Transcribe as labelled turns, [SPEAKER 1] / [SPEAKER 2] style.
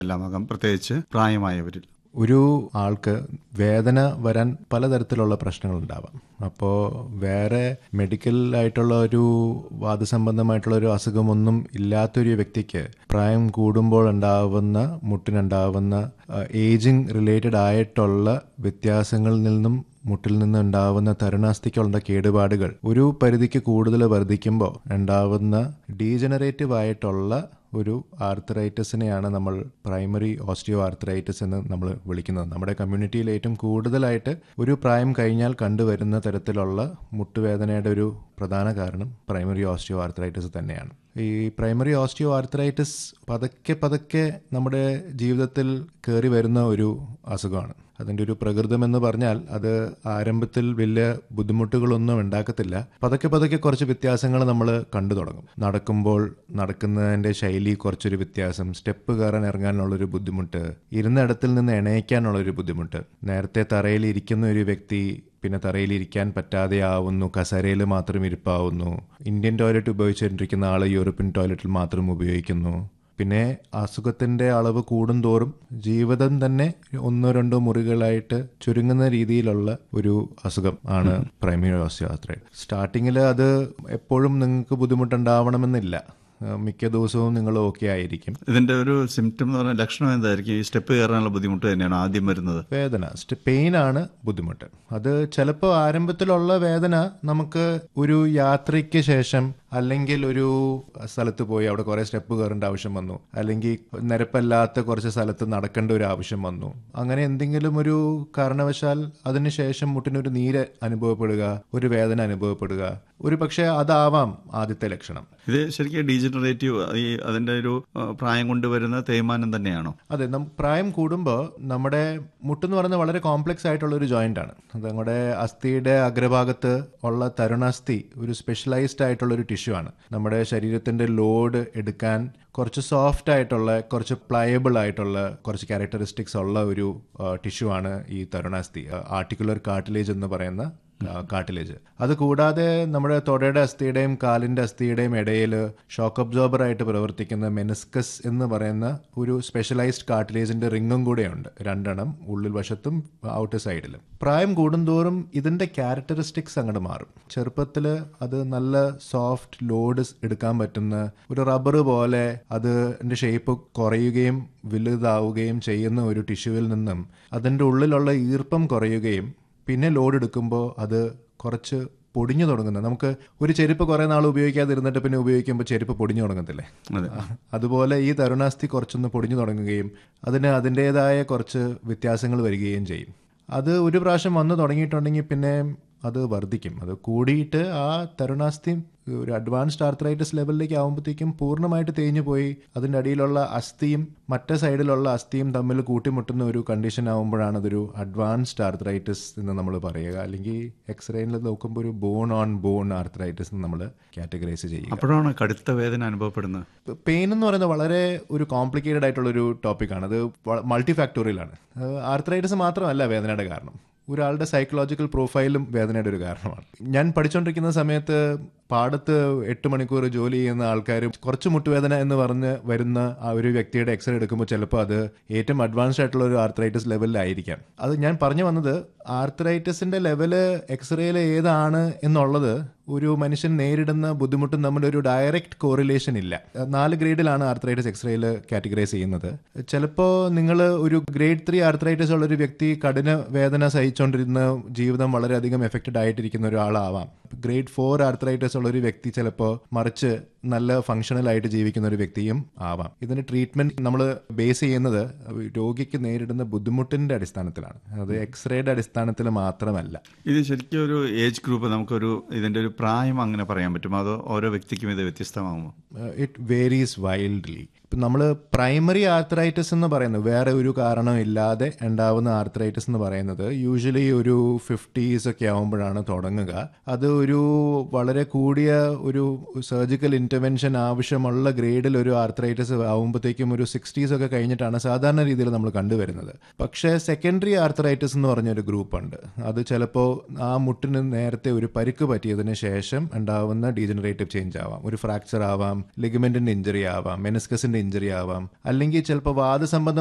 [SPEAKER 1] എല്ലാമാകാം പ്രത്യേകിച്ച് പ്രായമായവരിൽ
[SPEAKER 2] ഒരു ആൾക്ക് വേദന വരാൻ പലതരത്തിലുള്ള പ്രശ്നങ്ങൾ ഉണ്ടാവാം അപ്പോൾ വേറെ മെഡിക്കൽ ആയിട്ടുള്ള ഒരു വാദസംബന്ധമായിട്ടുള്ള ഒരു അസുഖമൊന്നും ഇല്ലാത്തൊരു വ്യക്തിക്ക് പ്രായം കൂടുമ്പോൾ ഉണ്ടാവുന്ന മുട്ടിനുണ്ടാവുന്ന ഏജിങ് റിലേറ്റഡ് ആയിട്ടുള്ള വ്യത്യാസങ്ങളിൽ നിന്നും മുട്ടിൽ നിന്ന് ഉണ്ടാവുന്ന തരുണാസ്ഥിക്കുള്ള കേടുപാടുകൾ ഒരു പരിധിക്ക് കൂടുതൽ വർദ്ധിക്കുമ്പോൾ ഉണ്ടാവുന്ന ഡീജനറേറ്റീവ് ആയിട്ടുള്ള ഒരു ആർത്തറൈറ്റിസിനെയാണ് നമ്മൾ പ്രൈമറി ഓസ്റ്റിയോ ആർത്തറൈറ്റിസ് എന്ന് നമ്മൾ വിളിക്കുന്നത് നമ്മുടെ കമ്മ്യൂണിറ്റിയിൽ ഏറ്റവും കൂടുതലായിട്ട് ഒരു പ്രായം കഴിഞ്ഞാൽ കണ്ടുവരുന്ന തരത്തിലുള്ള മുട്ടുവേദനയുടെ ഒരു പ്രധാന കാരണം പ്രൈമറി ഓസ്റ്റിയോ ആർത്തറൈറ്റിസ് തന്നെയാണ് ഈ പ്രൈമറി ഓസ്റ്റിയോ ആർത്തറൈറ്റിസ് പതുക്കെ പതുക്കെ നമ്മുടെ ജീവിതത്തിൽ കയറി വരുന്ന ഒരു അസുഖമാണ് അതിൻ്റെ ഒരു പ്രകൃതം എന്ന് പറഞ്ഞാൽ അത് ആരംഭത്തിൽ വലിയ ബുദ്ധിമുട്ടുകളൊന്നും ഉണ്ടാക്കത്തില്ല പതുക്കെ പതുക്കെ കുറച്ച് വ്യത്യാസങ്ങൾ നമ്മൾ കണ്ടു തുടങ്ങും നടക്കുമ്പോൾ നടക്കുന്നതിൻ്റെ ശൈലി കുറച്ചൊരു വ്യത്യാസം സ്റ്റെപ്പ് കയറാൻ ഇറങ്ങാനുള്ളൊരു ബുദ്ധിമുട്ട് ഇരുന്നിടത്തിൽ നിന്ന് എണയിക്കാനുള്ളൊരു ബുദ്ധിമുട്ട് നേരത്തെ തറയിൽ ഇരിക്കുന്ന ഒരു വ്യക്തി പിന്നെ തറയിൽ ഇരിക്കാൻ പറ്റാതെ ആവുന്നു കസേരയിൽ മാത്രം ഇരിപ്പാവുന്നു ഇന്ത്യൻ ടോയ്ലറ്റ് ഉപയോഗിച്ചുകൊണ്ടിരിക്കുന്ന ആൾ യൂറോപ്യൻ ടോയ്ലറ്റിൽ മാത്രം ഉപയോഗിക്കുന്നു പിന്നെ അസുഖത്തിന്റെ അളവ് കൂടുന്തോറും ജീവിതം തന്നെ ഒന്നോ രണ്ടോ മുറികളായിട്ട് ചുരുങ്ങുന്ന രീതിയിലുള്ള ഒരു അസുഖം ആണ് പ്രൈമറി ഓസ്റ്റിയോആർത്രൈറ്റിസ് സ്റ്റാർട്ടിങ്ങിൽ അത് എപ്പോഴും നിങ്ങൾക്ക് ബുദ്ധിമുട്ടുണ്ടാവണമെന്നില്ല മിക്ക ദിവസവും നിങ്ങൾ ഓക്കെ ആയിരിക്കും
[SPEAKER 1] ഇതിന്റെ ഒരു സിംറ്റം എന്ന് പറഞ്ഞാൽ ലക്ഷണം എന്തായിരിക്കും ഈ സ്റ്റെപ്പ് കയറാനുള്ള ബുദ്ധിമുട്ട് തന്നെയാണ് ആദ്യം വരുന്നത്
[SPEAKER 2] വേദന പെയിൻ ആണ് ബുദ്ധിമുട്ട് അത് ചിലപ്പോൾ ആരംഭത്തിലുള്ള വേദന നമുക്ക് ഒരു യാത്രയ്ക്ക് ശേഷം അല്ലെങ്കിൽ ഒരു സ്ഥലത്ത് പോയി അവിടെ കുറേ സ്റ്റെപ്പ് കയറേണ്ട ആവശ്യം വന്നു അല്ലെങ്കിൽ നിരപ്പല്ലാത്ത കുറച്ച് സ്ഥലത്ത് നടക്കേണ്ട ഒരു ആവശ്യം വന്നു അങ്ങനെ എന്തെങ്കിലും ഒരു കാരണവശാൽ അതിനുശേഷം മുട്ടിനൊരു നീര് അനുഭവപ്പെടുക ഒരു വേദന അനുഭവപ്പെടുക ഒരു പക്ഷേ അതാവാം ആദ്യത്തെ ലക്ഷണം
[SPEAKER 1] ഇത് ശരിക്കും ഡീജനറേറ്റീവ് ഈ അതിന്റെ ഒരു ആ, പ്രായം കൊണ്ടുവരുന്ന തേയ്മാനം തന്നെയാണോ
[SPEAKER 2] അതെ നം പ്രായം കൂടുമ്പോൾ നമ്മുടെ മുട്ടെന്ന് പറയുന്നത് വളരെ കോംപ്ലക്സ് ആയിട്ടുള്ള ഒരു ജോയിന്റ് ആണ് അത് നമ്മുടെ അസ്ഥിയുടെ അഗ്രഭാഗത്ത് ഉള്ള തരുണാസ്ഥി ഒരു സ്പെഷ്യലൈസ്ഡ് ആയിട്ടുള്ള ഒരു ടിഷ്യൂ ആണ് നമ്മുടെ ശരീരത്തിന്റെ ലോഡ് എടുക്കാൻ കുറച്ച് സോഫ്റ്റ് ആയിട്ടുള്ള കുറച്ച് പ്ലയബിൾ ആയിട്ടുള്ള കുറച്ച് ക്യാരക്ടറിസ്റ്റിക്സ് ഉള്ള ഒരു ടിഷ്യൂ ആണ് ഈ തരുണാസ്ഥി ആർട്ടിക്കുലർ കാർട്ടിലേജ് എന്ന് പറയുന്ന കാട്ടിലേജ് അത് കൂടാതെ നമ്മുടെ തൊടയുടെ അസ്ഥിയുടെയും കാലിന്റെ അസ്ഥിയുടെയും ഇടയിൽ ഷോക്ക് അബ്സോർബർ ആയിട്ട് പ്രവർത്തിക്കുന്ന മെനിസ്കസ് എന്ന് പറയുന്ന ഒരു സ്പെഷ്യലൈസ്ഡ് കാർട്ടിലേജിന്റെ റിങ്ങും കൂടെയുണ്ട് രണ്ടെണ്ണം ഉള്ളിൽ വശത്തും ഔട്ട് സൈഡിലും പ്രായം കൂടുന്തോറും ഇതിന്റെ ക്യാരക്ടറിസ്റ്റിക്സ് അങ്ങോട്ട് മാറും ചെറുപ്പത്തിൽ അത് നല്ല സോഫ്റ്റ് ലോഡ് എടുക്കാൻ പറ്റുന്ന ഒരു റബ്ബർ പോലെ അത് ഷേപ്പ് കുറയുകയും വലുതാവുകയും ചെയ്യുന്ന ഒരു ടിഷ്യൂവിൽ നിന്നും അതിൻ്റെ ഉള്ളിലുള്ള ഈർപ്പം കുറയുകയും പിന്നെ ലോഡ് എടുക്കുമ്പോൾ അത് കുറച്ച് പൊടിഞ്ഞു തുടങ്ങുന്നത് നമുക്ക് ഒരു ചെരുപ്പ് കുറേ നാൾ ഉപയോഗിക്കാതിരുന്നിട്ട് പിന്നെ ഉപയോഗിക്കുമ്പോൾ ചെരുപ്പ് പൊടിഞ്ഞു തുടങ്ങത്തില്ലേ
[SPEAKER 1] അതെ
[SPEAKER 2] അതുപോലെ ഈ തരുണാസ്ഥി കുറച്ചൊന്ന് പൊടിഞ്ഞു തുടങ്ങുകയും അതിന് അതിൻ്റെതായ കുറച്ച് വ്യത്യാസങ്ങൾ വരികയും ചെയ്യും അത് ഒരു പ്രാവശ്യം വന്നു തുടങ്ങിയിട്ടുണ്ടെങ്കിൽ പിന്നെ അത് വർദ്ധിക്കും അത് കൂടിയിട്ട് ആ തരുണാസ്ഥി ഒരു അഡ്വാൻസ്ഡ് ആർത്രൈറ്റിസ് ലെവലിലേക്ക് ആകുമ്പോഴത്തേക്കും പൂർണ്ണമായിട്ട് തേഞ്ഞു പോയി അതിൻ്റെ അടിയിലുള്ള അസ്ഥിയും മറ്റേ സൈഡിലുള്ള അസ്ഥിയും തമ്മിൽ കൂട്ടിമുട്ടുന്ന ഒരു കണ്ടീഷൻ ആകുമ്പോഴാണ് അതൊരു അഡ്വാൻസ്ഡ് ആർത്രൈറ്റിസ് എന്ന് നമ്മൾ പറയുക അല്ലെങ്കിൽ എക്സ്റേയിൽ നോക്കുമ്പോൾ ഒരു ബോൺ ഓൺ ബോൺ ആർത്രൈറ്റിസ് എന്ന് നമ്മൾ കാറ്റഗറൈസ് ചെയ്യുക
[SPEAKER 1] അപ്പോഴാണ് കടുത്ത വേദന അനുഭവപ്പെടുന്നത്
[SPEAKER 2] പെയിൻ എന്ന് പറയുന്നത് വളരെ ഒരു കോംപ്ലിക്കേറ്റഡ് ആയിട്ടുള്ള ഒരു ടോപ്പിക്കാണ് അത് മൾട്ടി ഫാക്ടോറിയലാണ് ആർത്രൈറ്റിസ് മാത്രമല്ല വേദനയുടെ കാരണം ഒരാളുടെ സൈക്കോളജിക്കൽ പ്രൊഫൈലും വേദനയുടെ ഒരു കാരണമാണ് ഞാൻ പഠിച്ചുകൊണ്ടിരിക്കുന്ന സമയത്ത് പാടത്ത് എട്ട് മണിക്കൂർ ജോലി ചെയ്യുന്ന ആൾക്കാർ കുറച്ച് മുട്ടുവേദന എന്ന് പറഞ്ഞ് വരുന്ന ആ ഒരു വ്യക്തിയുടെ എക്സ്റേ എടുക്കുമ്പോൾ ചിലപ്പോൾ അത് ഏറ്റവും അഡ്വാൻസ്ഡ് ആയിട്ടുള്ള ഒരു ആർത്രൈറ്റിസ് ലെവലിലായിരിക്കാം അത് ഞാൻ പറഞ്ഞു വന്നത് ആർത്രൈറ്റിസിന്റെ ലെവല് എക്സ്റേയിൽ ഏതാണ് എന്നുള്ളത് ഒരു മനുഷ്യൻ നേരിടുന്ന ബുദ്ധിമുട്ടും തമ്മിൽ ഒരു ഡയറക്റ്റ് കോറിലേഷൻ ഇല്ല നാല് ഗ്രേഡിലാണ് ആർത്രൈറ്റിസ് എക്സ്റേയിൽ കാറ്റഗറൈസ് ചെയ്യുന്നത് ചിലപ്പോൾ നിങ്ങൾ ഒരു ഗ്രേഡ് ത്രീ ആർത്രൈറ്റിസ് ഉള്ള ഒരു വ്യക്തി കഠിന വേദന സഹിച്ചുകൊണ്ടിരുന്ന ജീവിതം വളരെയധികം എഫക്റ്റഡ് ആയിട്ടിരിക്കുന്ന ഒരാളാവാം ഗ്രേഡ് ഫോർ ആർത്രൈറ്റിസ് ഉള്ള ഒരു വ്യക്തി ചിലപ്പോൾ മറിച്ച് നല്ല ഫങ്ഷണൽ ആയിട്ട് ജീവിക്കുന്ന ഒരു വ്യക്തിയും ആവാം ഇതിന് ട്രീറ്റ്മെന്റ് നമ്മൾ ബേസ് ചെയ്യുന്നത് രോഗിക്ക് നേരിടുന്ന ബുദ്ധിമുട്ടിന്റെ അടിസ്ഥാനത്തിലാണ് അത് എക്സ്റേയുടെ അടിസ്ഥാനത്തിൽ മാത്രമല്ല
[SPEAKER 1] ഇത് ശരിക്കും ഒരു ഏജ് ഗ്രൂപ്പ് നമുക്കൊരു ഇതിന്റെ ഒരു പ്രായം അങ്ങനെ പറയാൻ പറ്റുമോ അതോ ഓരോ വ്യക്തിക്കും ഇത് വ്യത്യസ്തമാകുമോ
[SPEAKER 2] ഇറ്റ് വേരീസ് വൈൽഡ്ലി ഇപ്പം നമ്മൾ പ്രൈമറി ആർത്രൈറ്റിസ് എന്ന് പറയുന്നത് വേറെ ഒരു കാരണം ഇല്ലാതെ ഉണ്ടാവുന്ന ആർത്രൈറ്റിസ് എന്ന് പറയുന്നത് യൂഷ്വലി ഒരു ഫിഫ്റ്റീസ് ഒക്കെ ആകുമ്പോഴാണ് തുടങ്ങുക അത് ഒരു വളരെ കൂടിയ ഒരു സർജിക്കൽ ഇന്റർവെൻഷൻ ആവശ്യമുള്ള ഗ്രേഡിൽ ഒരു ആർത്രൈറ്റിസ് ആവുമ്പോഴത്തേക്കും ഒരു സിക്സ്റ്റീസ് ഒക്കെ കഴിഞ്ഞിട്ടാണ് സാധാരണ രീതിയിൽ നമ്മൾ കണ്ടുവരുന്നത് പക്ഷേ സെക്കൻഡറി ആർത്രൈറ്റിസ് എന്ന് പറഞ്ഞൊരു ഗ്രൂപ്പ് ഉണ്ട് അത് ചിലപ്പോൾ ആ മുട്ടിന് നേരത്തെ ഒരു പരിക്ക് പറ്റിയതിന് ശേഷം ഉണ്ടാവുന്ന ഡീജനറേറ്റീവ് ചേഞ്ച് ആവാം ഒരു ഫ്രാക്ചർ ആവാം ലിഗമെന്റിന്റെ ഇഞ്ചറി ആവാം മെനിസ്കസിന്റെ ഇഞ്ചറി ആവാം അല്ലെങ്കിൽ ചിലപ്പോൾ വാദസംബന്ധം